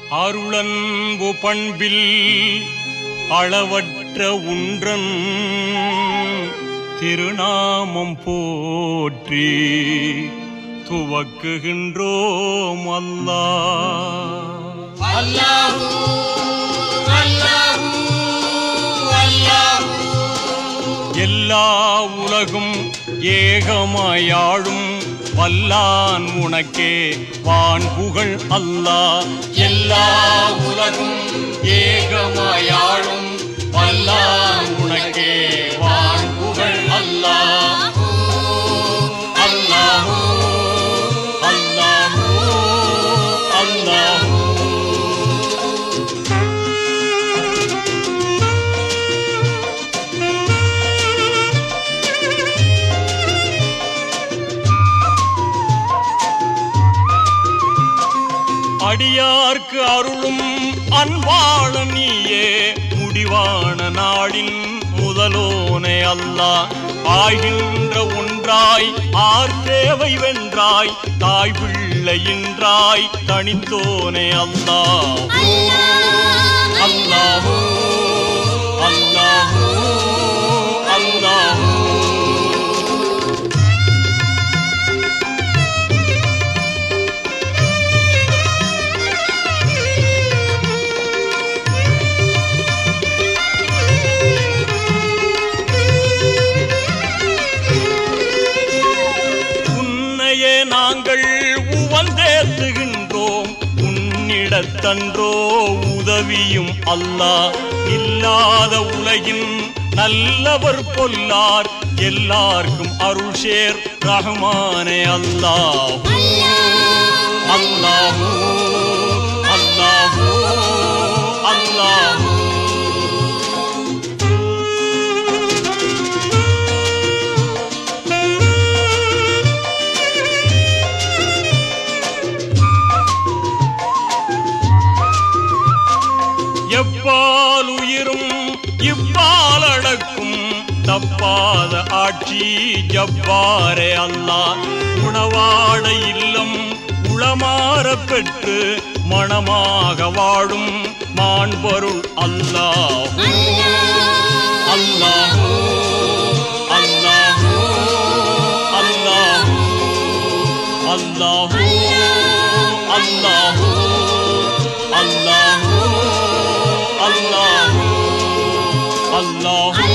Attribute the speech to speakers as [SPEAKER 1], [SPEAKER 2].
[SPEAKER 1] அருளன்பு பண்பில் அளவற்ற உன்றன் திருநாமம் போற்றி துவக்குகின்றோம் அல்லாஹ்
[SPEAKER 2] அல்லாஹு அல்லாஹு அல்லாஹு
[SPEAKER 1] எல்லா உலகும் ஏகமாயாழும் வல்லான் உனக்கே வான் புகழ் அல்லாஹ் எல்லா உலகும் ஏகமாயாழும் வல்லான் உனக்கே வான் புகழ் அல்லாஹ் அல்லாஹு அல்லாஹு அல்லாஹு அடியார்க்கு அருளும் அன்பாள நீயே முடிவான நாடின் முதலோனே அல்லாஹ் ஆகின்ற ஒன்றாய் ஆர் தேவை வென்றாய் தாய் பிள்ளையின்றாய் தனித்தோனே அல்லாஹ் அல்லாஹு அல்லாஹு அல்லாஹு உன்னையே நாங்கள் உவந்தேத்துகின்றோம் உன்னிடத்தன்றோ உதவியும் அல்லாஹ் இல்லாத உலகின் நல்லவர் பொல்லார் எல்லார்க்கும் அருள் சேர் ரஹ்மானே அல்லாஹ் அல்லாஹு அல்லாஹு அல்லாஹு எப்பால் உயிரும் இப்பால் அடக்கும் தப்பாத ஆட்சி ஜப்பாரே அல்லாஹ் உணவாட இல்லம் உளமாற பெற்று மணமாக வாழும் மாண்பொருள் அல்லாஹ் அல்லாஹு அல்லாஹு அல்லாஹு அல்லாஹு அல்லாஹு அல்லாஹு அல்லாஹு அல்லாஹு